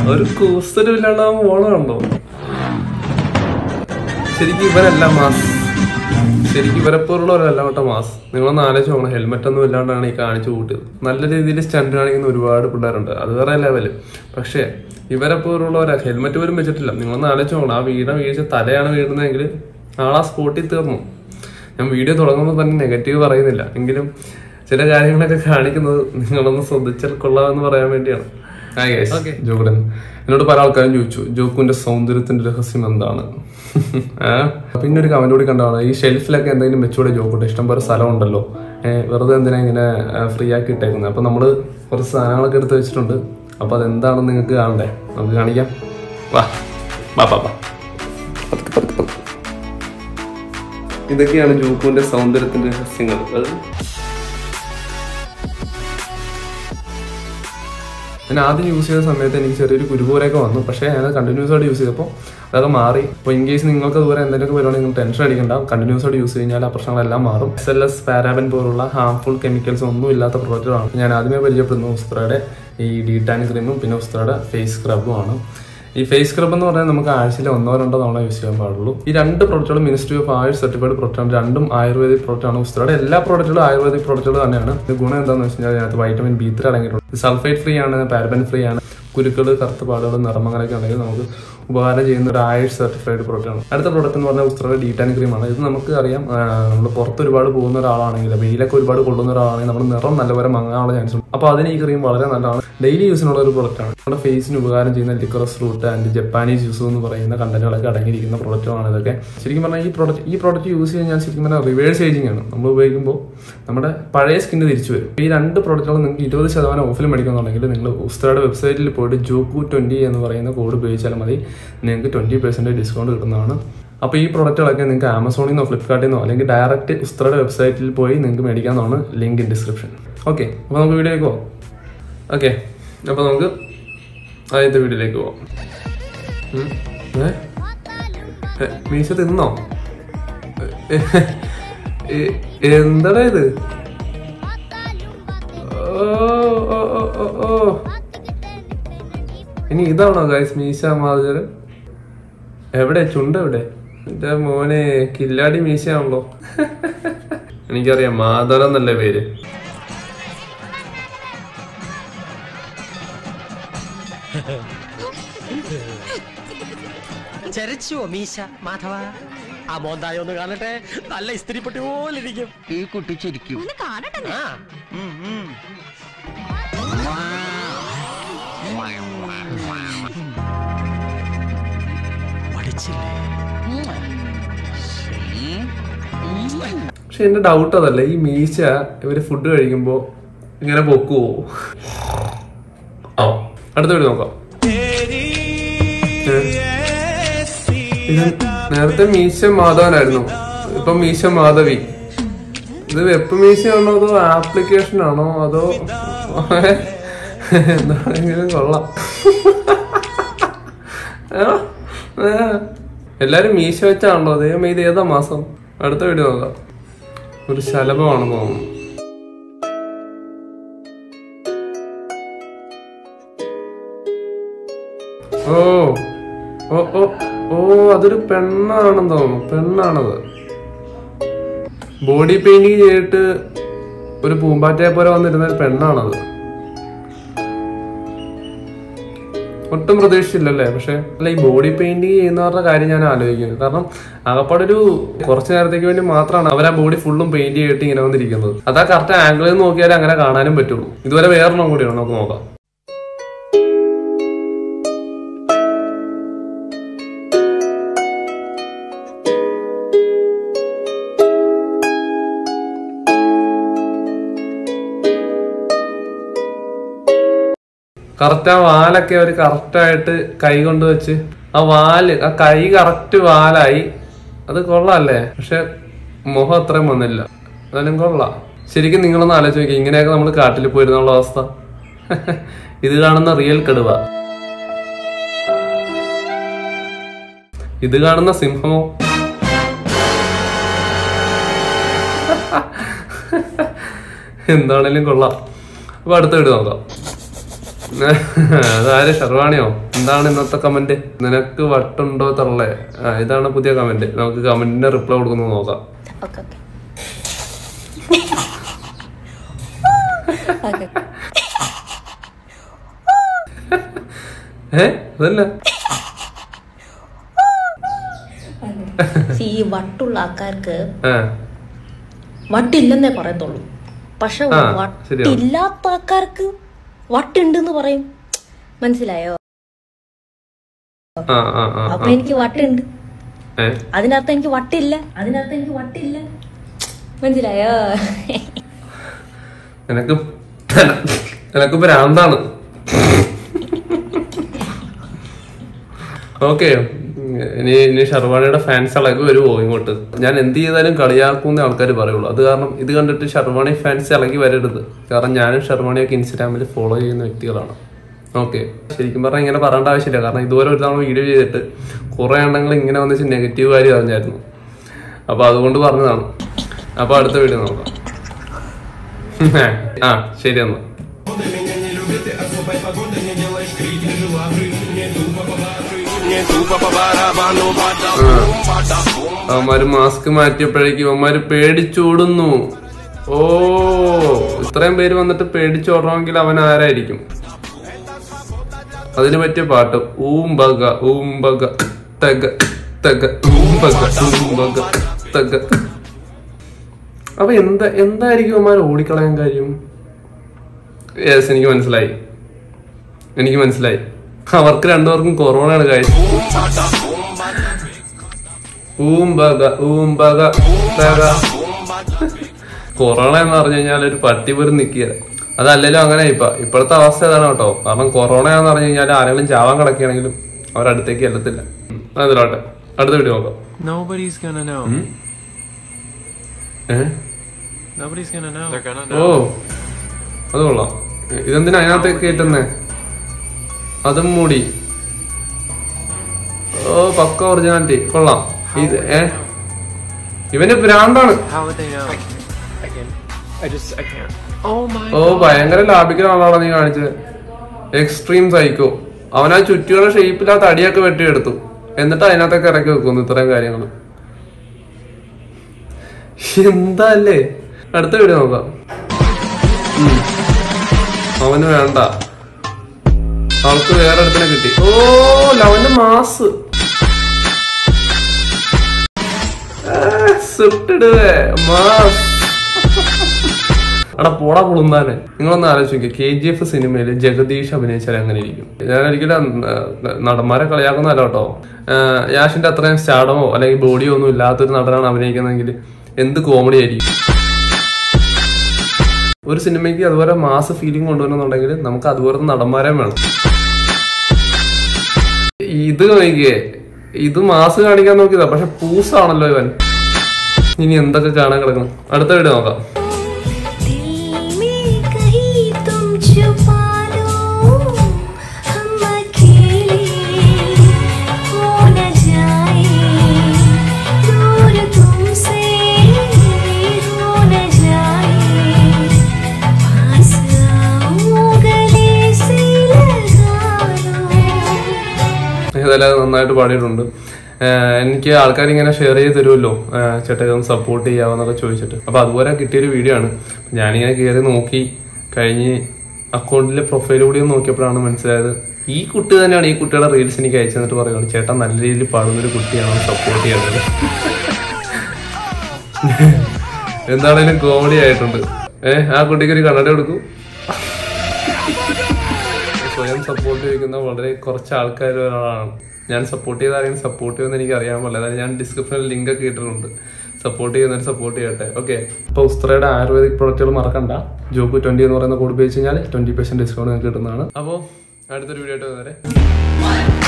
ഒരു കൂസലും ഇല്ലാണ്ടാവും പോണുണ്ടോ ശരിക്കും ഇവരല്ല മാസ് ശരിക്കും ഇവരെപ്പോലുള്ളവരല്ല കേട്ടോ മാസ് നിങ്ങളൊന്ന് ആലോചിച്ച് നോക്കണം ഹെൽമെറ്റ് ഒന്നും ഇല്ലാണ്ടാണ് ഈ കാണിച്ചു കൂട്ടിയത് നല്ല രീതിയിൽ സ്റ്റണ്ട് കാണിക്കുന്ന ഒരുപാട് പിള്ളേരുണ്ട് അത് വേറെ ലെവല് പക്ഷേ ഇവരെ പോലുള്ളവരാ ഹെൽമെറ്റ് പോലും വെച്ചിട്ടില്ല നിങ്ങളൊന്ന് ആലോചിച്ച് നോക്കണം ആ വീണ വീഴ്ച തലയാണ് വീഴുന്നതെങ്കിൽ ആളാ സ്പോട്ടിൽ തീർന്നു ഞാൻ വീഡിയോ തുടങ്ങുമ്പോൾ തന്നെ നെഗറ്റീവ് പറയുന്നില്ല എങ്കിലും ചില കാര്യങ്ങളൊക്കെ കാണിക്കുന്നത് നിങ്ങളൊന്ന് ശ്രദ്ധിച്ചാൽ കൊള്ളാമെന്ന് പറയാൻ വേണ്ടിയാണ് ജോക്കുടൻ എന്നോട് പല ആൾക്കാരും ചോദിച്ചു ജോക്കുവിന്റെ സൗന്ദര്യത്തിന്റെ രഹസ്യം എന്താണ് ആ? പിന്നെ ഒരു കമന്റ് കൂടി കണ്ടാണ് ഈ ഷെൽഫിലൊക്കെ എന്തെങ്കിലും വെച്ചുകൂടെ ജോക്കുണ്ട് ഇഷ്ടംപോലെ സ്ഥലം ഉണ്ടല്ലോ ഏഹ് വെറുതെ എന്തിനാ ഇങ്ങനെ ഫ്രീ ആക്കി ഇട്ടേക്കുന്നത് അപ്പൊ നമ്മള് കുറച്ച് സാധനങ്ങളൊക്കെ എടുത്ത് വെച്ചിട്ടുണ്ട് അപ്പൊ അതെന്താണെന്ന് നിങ്ങൾക്ക് കാണണ്ടേ നമുക്ക് കാണിക്കാം വാ വാ വാ വാ പതുക്കെ, പതുക്കെ, പതുക്കെ. ഇതൊക്കെയാണ് ജോക്കുവിന്റെ സൗന്ദര്യത്തിന്റെ രഹസ്യങ്ങൾ അത് ഞാൻ ആദ്യം യൂസ് ചെയ്ത സമയത്ത് എനിക്ക് ചെറിയൊരു കുരുപോലൊക്കെ വന്നു പക്ഷേ ഞാൻ കണ്ടിന്യൂസ് ആയിട്ട് യൂസ് ചെയ്തപ്പോൾ അതൊക്കെ മാറി അപ്പോൾ ഇൻ കേസ് നിങ്ങൾക്ക് അതുപോലെ എന്തെങ്കിലുമൊക്കെ വരുവാണെങ്കിൽ നിങ്ങൾ ടെൻഷൻ അടിക്കണ്ട കണ്ടിന്യൂസ് ആയിട്ട് യൂസ് കഴിഞ്ഞാൽ ആ പ്രശ്നങ്ങളെല്ലാം മാറും എസ് എൽ എസ് പാരാബൻ പോലുള്ള ഹാംഫുൾ കെമിക്കൽസ് ഒന്നും ഇല്ലാത്ത പ്രോഡക്റ്റുകളാണ് ഞാൻ ആദ്യമേ പരിചയപ്പെടുന്ന ഉസ്ത്രയുടെ ഈ ഡി ടാൻ ക്രീമും പിന്നെ ഉസ്ത്രയുടെ ഫേസ് സ്ക്രബും ആണ് ഈ ഫേസ് സ്ക്രബ് എന്ന് പറഞ്ഞാൽ നമുക്ക് ആഴ്ചയിൽ ഒന്നോ രണ്ടോ തവണ യൂസ് ചെയ്യാൻ പാടുള്ളൂ ഈ രണ്ട് പ്രോഡക്റ്റുകളും ministry of Ayush certified product ആണ് രണ്ടും ആയുർവേദിക് പ്രോഡക്റ്റ് ആണ് ഉസ്ത്രയുടെ എല്ലാ പ്രോഡക്റ്റുകളും ആയുർവേദിക് പ്രോഡക്റ്റുകൾ തന്നെയാണ് ഇത് ഗുണം എന്താണെന്ന് വെച്ച് കഴിഞ്ഞാൽ അതിനകത്ത് വൈറ്റമിൻ ബി ത്രീ അടങ്ങിയിട്ടുണ്ട് സൾഫേറ്റ് ഫ്രീ ആണ് പാരബൻ ഫ്രീ ആണ് കുരുക്കൾ കറുത്ത പാടുകൾ നിറമങ്ങളൊക്കെ ഉണ്ടെങ്കിൽ നമുക്ക് ഉപകാരം ചെയ്യുന്ന ഒരു ആയുഷ് സർട്ടിഫൈഡ് പ്രോഡക്റ്റ് ആണ് അടുത്ത പ്രോഡക്റ്റ് എന്ന് പറഞ്ഞാൽ ഉസ്ത്രയുടെ ഡീറ്റാൻ ക്രീമാണ് ഇത് നമുക്ക് അറിയാം നമ്മൾ പുറത്ത് ഒരുപാട് പോകുന്ന ഒരാളാണെങ്കിൽ വെയിലൊക്കെ ഒരുപാട് കൊള്ളുന്ന ഒരാളാണെങ്കിൽ നമ്മുടെ നിറം നല്ലപോലെ മങ്ങാനുള്ള ചാൻസ് ഉണ്ട് അപ്പോൾ അതിന് ഈ ക്രീം വളരെ നല്ലതാണ് ഡെയിലി യൂസിനുള്ള ഒരു പ്രോഡക്റ്റ് ആണ് നമ്മുടെ ഫേസിന് ഉപകാരം ചെയ്യുന്ന liquorice root and Japanese yuzu എന്ന് പറയുന്ന കണ്ടന്റുകളൊക്കെ അടങ്ങിയിരിക്കുന്ന പ്രോഡക്റ്റുകളാണ് ഇതൊക്കെ ശരിക്കും പറഞ്ഞാൽ ഈ പ്രോഡക്റ്റ് ഈ പ്രോഡക്റ്റ് യൂസ് ചെയ്യാൻ ശരിക്കും പറഞ്ഞാൽ റിവേഴ്സ് ഏജിങ് ആണ് നമ്മൾ ഉപയോഗിക്കുമ്പോൾ നമ്മുടെ പഴയ സ്കിന്ന് തിരിച്ചു വരും ഈ രണ്ട് പ്രോഡക്റ്റുകളും നിങ്ങൾക്ക് ഇരുപത് ശതമാനം ഓഫിൽ മേടിക്കുന്നുണ്ടെങ്കിൽ നിങ്ങൾ ഉസ്ത്രയുടെ വെബ്സൈറ്റിൽ പോയിട്ട് ജോക്കു ട്വന്റി എന്ന് പറയുന്ന കോഡ് ഉപയോഗിച്ചാൽ മതി നിങ്ങൾക്ക് ട്വന്റി പെർസെൻറ്റേജ് ഡിസ്കൗണ്ട് കിട്ടുന്നതാണ് അപ്പോൾ ഈ പ്രോഡക്റ്റുകളൊക്കെ നിങ്ങൾക്ക് ആമസോണിൽ നിന്നോ ഫ്ലിപ്കാർട്ടിൽ നിന്നോ അല്ലെങ്കിൽ ഡയറക്റ്റ് ഉസ്ത്രയുടെ വെബ്സൈറ്റിൽ പോയി നിങ്ങൾക്ക് മേടിക്കാവുന്നതാണ് ലിങ്ക് ഇൻ ഡിസ്ക്രിപ്ഷൻ ഓക്കെ അപ്പോൾ നമുക്ക് വീഡിയോയിലേക്ക് പോകാം ഓക്കെ അപ്പോൾ നമുക്ക് ആദ്യത്തെ വീഡിയോയിലേക്ക് പോവാം ഉം. ഏ? ഏ, മീശ തിന്നോ ഏ, ഏ, എന്താടാ ഇത് ഓ, ഓ, ഓ, ഓ, ഓ. ഇനി ഇതാണോ ഗൈസ് മീശ മാർജർ എവിടെ ചുണ്ട് എവിടെ എന്റെ മോനെ കില്ലാടി മീശയാണല്ലോ എനിക്കറിയാം മാധവൻ എന്നല്ല പേര് ചരച്ചുവോ മീശ മാധവ ആ മോന്തായി ഒന്ന് കാണട്ടെ നല്ല ഇസ്തിരിപ്പെട്ടി പോലെ ഇരിക്കും ഈ കുട്ടി ചിരിക്കും ഒന്ന് കാണട്ടെ ആ ഉം, ഉം. പഠിച്ചില്ലേ പക്ഷെ എന്റെ ഡൗട്ട് അതല്ല ഈ മീശ ഇവര് ഫുഡ് കഴിക്കുമ്പോ ഇങ്ങനെ പൊക്കുവോ ആ അടുത്ത വീട് നോക്കാം ഏ? ഇത് നേരത്തെ മീശ മാധവനായിരുന്നു ഇപ്പൊ മീശ മാധവി ഇത് വെപ്പ് മീശയാണോ അതോ ആപ്ലിക്കേഷൻ ആണോ അതോ എന്താണെങ്കിലും കൊള്ളാം ആ, ആ. എല്ലാരും മീശ വെച്ചാണല്ലോ ദൈവം ഇത് ഏതാ മാസം അടുത്ത വീഡിയോ നോക്കാം ഒരു ശലഭമാണെന്ന് തോന്നുന്നു ഓ ഓ ഓ ഓ അതൊരു പെണ്ണാണെന്ന് തോന്നുന്നു പെണ്ണാണത് ബോഡി പെയിന്റിങ് ചെയ്തിട്ട് ഒരു പൂമ്പാറ്റയെ പോലെ വന്നിരുന്ന ഒരു പെണ്ണാണത് ഒട്ടും പ്രതീക്ഷിച്ചില്ലല്ലേ പക്ഷെ അല്ല ഈ ബോഡി പെയിന്റിങ് ചെയ്യുന്നവരുടെ കാര്യം ഞാൻ ആലോചിക്കുന്നത് കാരണം ആകപ്പാടൊരു കുറച്ചു നേരത്തേക്ക് വേണ്ടി മാത്രമാണ് അവർ ആ ബോഡി ഫുള്ളും പെയിന്റ് ചെയ്തിട്ട് ഇങ്ങനെ വന്നിരിക്കുന്നത് അതാ കറക്റ്റ് ആംഗിളിൽ നിന്ന് നോക്കിയാലേ അങ്ങനെ കാണാനും പറ്റുള്ളൂ ഇതുവരെ വേറൊന്നും കൂടിയാണ് നമുക്ക് നോക്കാം കറക്റ്റ് ആ വാലൊക്കെ ഒരു കറക്റ്റ് ആയിട്ട് കൈ കൊണ്ട് വെച്ച് ആ വാല് ആ കൈ കറക്റ്റ് വാലായി അത് കൊള്ളാല്ലേ പക്ഷെ മുഖം അത്രയും വന്നില്ല എന്നാലും കൊള്ളാം ശരിക്കും നിങ്ങളൊന്ന് ആലോചിച്ച് നോക്കി ഇങ്ങനെയൊക്കെ നമ്മൾ കാട്ടിൽ പോയിരുന്നുള്ള അവസ്ഥ ഇത് കാണുന്ന റിയൽ കടുവ ഇത് കാണുന്ന സിംഹമോ എന്താണേലും കൊള്ളാം അപ്പൊ അടുത്ത വീട് നോക്കാം അതാര് ഷർവാണിയോ എന്താണ് ഇന്നത്തെ കമന്റ് നിനക്ക് വട്ടുണ്ടോ തള്ളേ ആ, ഇതാണ് പുതിയ കമന്റ് നമുക്ക് കമന്റിന്റെ റിപ്ലൈ കൊടുക്കുന്നത് നോക്കാം ഓക്കെ ഓക്കെ ഓക്കെ ഏ അതല്ല ഈ വട്ടുള്ള ആൾക്കാർക്ക് ആ വട്ടില്ലെന്നേ പറയത്തുള്ളൂ പക്ഷെ ആ, ശരിയാ. വട്ടില്ലാത്ത ആൾക്കാർക്ക് വട്ടുണ്ടെന്ന് പറയും മനസ്സിലായോ ആ ആ ആ അപ്പൊ എനിക്ക് വട്ടുണ്ട് ഏ അതിനകത്ത് എനിക്ക് വട്ടില്ല അതിനകത്ത് എനിക്ക് വട്ടില്ല മനസ്സിലായോ എനക്ക് എനക്ക് ഭ്രാന്താണ് ഓക്കെ ഇനി ഇനി ഷർവാണിയുടെ ഫാൻസ് ഇളകി വരുമോ ഇങ്ങോട്ട് ഞാൻ എന്ത് ചെയ്താലും കളിയാക്കുന്ന ആൾക്കാർ പറയുള്ളൂ അത് കാരണം ഇത് കണ്ടിട്ട് ഷർവാണി ഫാൻസ് ഇളകി വരരുത് കാരണം ഞാനും ഷർവാണിയൊക്കെ ഇൻസ്റ്റാഗ്രാമിൽ ഫോളോ ചെയ്യുന്ന വ്യക്തികളാണ് ഓക്കെ ശരിക്കും പറഞ്ഞാൽ ഇങ്ങനെ പറയേണ്ട ആവശ്യമില്ല കാരണം ഇതുവരെ ഒരു തവണ വീഡിയോ ചെയ്തിട്ട് കുറെ എണ്ണങ്ങൾ ഇങ്ങനെ വന്നിച്ച് നെഗറ്റീവ് കാര്യം അറിഞ്ഞായിരുന്നു അപ്പൊ അതുകൊണ്ട് പറഞ്ഞതാണ് അപ്പൊ അടുത്ത വീഡിയോ നോക്കാം ആ ശരി എന്നാ അവന്മാര് മാസ്ക് മാറ്റിയപ്പോഴേക്കും അവന്മാര് പേടിച്ചോടുന്നു ഓ ഇത്രയും പേര് വന്നിട്ട് പേടിച്ചോടണമെങ്കിൽ അവൻ ആരായിരിക്കും അതിന് പറ്റിയ പാട്ട് ഊംബക ഊംബക തക തക ഊംബക ഊംബക തക അപ്പൊ എന്താ എന്തായിരിക്കും അവന്മാർ ഓടിക്കളയാൻ കാര്യം യെസ് എനിക്ക് മനസ്സിലായി എനിക്ക് മനസ്സിലായി അവർക്ക് രണ്ടുപേർക്കും കൊറോണയാണ് കാര്യം ഊംബക ഊംബക തക കൊറോണ എന്ന് പറഞ്ഞു കഴിഞ്ഞാൽ ഒരു പട്ടി പോലും നിക്കുക അതല്ലെങ്കിലും അങ്ങനെ ഇപ്പൊ ഇപ്പോഴത്തെ അവസ്ഥ ഇതാണ് കേട്ടോ കാരണം കൊറോണ എന്ന് പറഞ്ഞു കഴിഞ്ഞാൽ ആരെങ്കിലും ചാവാൻ കിടക്കുകയാണെങ്കിലും അവരടുത്തേക്ക് എല്ലത്തില്ല അതിലോട്ടെ അടുത്ത വീഡിയോ നോക്കാം Nobody's gonna know. ഏ Nobody's gonna know. They're gonna ഓ അത് കൊള്ളാം ഇതെന്തിനാ അതിനകത്തേക്ക് കയറ്റുന്നേ അതും മൂടി ഓ പക്ക ഒറിജിനാലിറ്റി കൊള്ളാം ഇത് ഏ ഇവന് ഭ്രാന്താണ് How would they know? I, can I just. I can't. Oh my. ഓ ഭയങ്കര ലാഭിക്കുന്ന ആളാണ് നീ കാണിച്ചത് എക്സ്ട്രീം സൈക്കോ അവനാ ചുറ്റിയുള്ള ഷേപ്പില്ലാത്ത അടിയൊക്കെ വെട്ടിയെടുത്തു എന്നിട്ട് അതിനകത്തൊക്കെ ഇറക്കി വെക്കുന്നു ഇത്രയും കാര്യങ്ങൾ എന്താ അല്ലേ അടുത്ത വീഡിയോ നോക്കാം ഉം. അവന് വേണ്ട അവൾക്ക് വേറെ അടുത്തിനെ കിട്ടി ഓ ലവന്റെ മാസ് സുട്ടിടുവേ മാസ് എടാ പോടാ പൊളുന്നാനെ നിങ്ങളൊന്ന് ആലോചിക്കുക കെ ജി എഫ് സിനിമയിൽ ജഗദീഷ് അഭിനയിച്ചാൽ എങ്ങനെ ഇരിക്കും ഞാൻ ഒരിക്കലും ന- നടന്മാരെ കളിയാക്കുന്നതല്ല കേട്ടോ ആഹ് യാഷിന്റെ അത്രയും സ്റ്റാഡമോ അല്ലെങ്കിൽ ബോഡിയോ ഒന്നും ഇല്ലാത്തൊരു നടനാണ് അഭിനയിക്കുന്നതെങ്കിൽ എന്ത് കോമഡി ആയിരിക്കും ഒരു സിനിമയ്ക്ക് അതുപോലെ മാസ് ഫീലിംഗ് കൊണ്ടുവരുന്നുണ്ടെങ്കിൽ നമുക്ക് അതുപോലത്തെ നടന്മാരെ വേണം ഇത് നോക്കിയേ ഇത് മാസ് കാണിക്കാൻ നോക്കിയതാ പക്ഷെ പൂസാണല്ലോ ഇവൻ ഇനി എന്തൊക്കെ കാണാൻ കിടക്കണം അടുത്ത വീഡിയോ നോക്കാം दिल में कहीं तुम छुपा लो हम अकेले हो न जाए दूर तुमसे हो न जाए पास आओ गले से लगा लो ഏതായാലും നന്നായിട്ട് പാടിയിട്ടുണ്ട് ആഹ് എനിക്ക് ആൾക്കാർ ഇങ്ങനെ ഷെയർ ചെയ്ത് തരുമല്ലോ ആഹ് ചേട്ടാ ഇതൊന്ന് സപ്പോർട്ട് ചെയ്യാമെന്നൊക്കെ ചോദിച്ചിട്ട് അപ്പൊ അതുപോലെ കിട്ടിയൊരു വീഡിയോ ആണ് ഞാനിങ്ങനെ കയറി നോക്കി കഴിഞ്ഞ് അക്കൗണ്ടിലെ പ്രൊഫൈൽ കൂടി ഒന്ന് നോക്കിയപ്പോഴാണ് മനസ്സിലായത് ഈ കുട്ടി തന്നെയാണ് ഈ കുട്ടിയുടെ റീൽസ് എനിക്ക് അയച്ചു തന്നിട്ട് പറയുകയാണ് ചേട്ടാ നല്ല രീതിയിൽ പാടുന്നൊരു കുട്ടിയാണ് സപ്പോർട്ട് ചെയ്യേണ്ടത് എന്താണേലും കോമഡി ആയിട്ടുണ്ട് ഏഹ് ആ കുട്ടിക്ക് ഒരു കണ്ണട കൊടുക്കൂ സ്വയം സപ്പോർട്ട് ചെയ്യുന്ന വളരെ കുറച്ച് ആൾക്കാർ ഒരാളാണ് ഞാൻ സപ്പോർട്ട് ചെയ്ത ആരെങ്കിലും സപ്പോർട്ട് ചെയ്യുമെന്ന് എനിക്ക് അറിയാൻ പാടില്ല അതായത് ഞാൻ ഡിസ്ക്രിപ്ഷനിൽ ലിങ്ക് ഒക്കെ ഇട്ടിട്ടുണ്ട് സപ്പോർട്ട് ചെയ്യുന്നവർ സപ്പോർട്ട് ചെയ്യട്ടെ ഓക്കെ അപ്പോൾ ഉസ്ത്രയുടെ ആയുർവേദിക് പ്രൊഡക്റ്റുകൾ മറക്കണ്ട ജോബ് ട്വന്റി എന്ന് പറയുന്ന കോഡ് ഉപയോഗിച്ച് കഴിഞ്ഞാൽ ട്വന്റി പെർസെന്റ് ഡിസ്കൗണ്ട് നിങ്ങൾക്ക് കിട്ടുന്നതാണ് അപ്പോൾ അടുത്തൊരു വീഡിയോ ആയിട്ട് വരെ